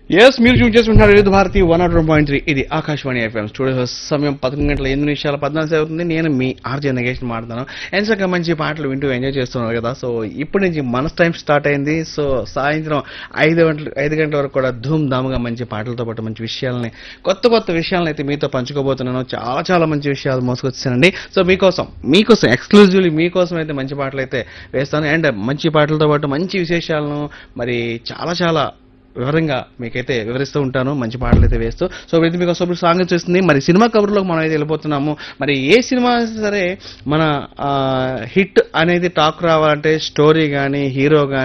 yes మీరు చూసి చేసుకుంటున్నారు Vividha Bharati one naught one point three ఇది ఆకాశవాణి ఎఫ్ఎం స్టూడియో సమయం పదకొండు గంటల ఎనిమిది నిమిషాల పద్నాలుగు సేవ అవుతుంది నేను మీ ఆర్జే నగేష్ మాట్లాడుతాను ఎంచక్క మంచి పాటలు వింటూ ఎంజాయ్ చేస్తున్నారు కదా సో ఇప్పటి నుంచి మన టైం స్టార్ట్ అయింది సో సాయంత్రం ఐదు గంటలు ఐదు గంటల వరకు కూడా ధూమ్ ధామ్గా మంచి పాటలతో పాటు మంచి విషయాలని కొత్త కొత్త విషయాలను అయితే మీతో పంచుకోబోతున్నాను చాలా చాలా మంచి విషయాలు మోసుకొచ్చానండి సో మీకోసం మీకోసం ఎక్స్క్లూజివ్లీ మీకోసం అయితే మంచి పాటలు అయితే వేస్తాను అండ్ మంచి పాటలతో పాటు మంచి విశేషాలను మరి చాలా చాలా వివరంగా మీకైతే వివరిస్తూ ఉంటాను మంచి పాటలు అయితే వేస్తూ సో ఇది మీకు సూపర్ సాంగ్ వచ్చేస్తుంది మరి సినిమా కవర్లోకి మనం అయితే వెళ్ళిపోతున్నాము మరి ఏ సినిమా సరే మన హిట్ అనేది టాక్ రావాలంటే స్టోరీ కానీ హీరో కానీ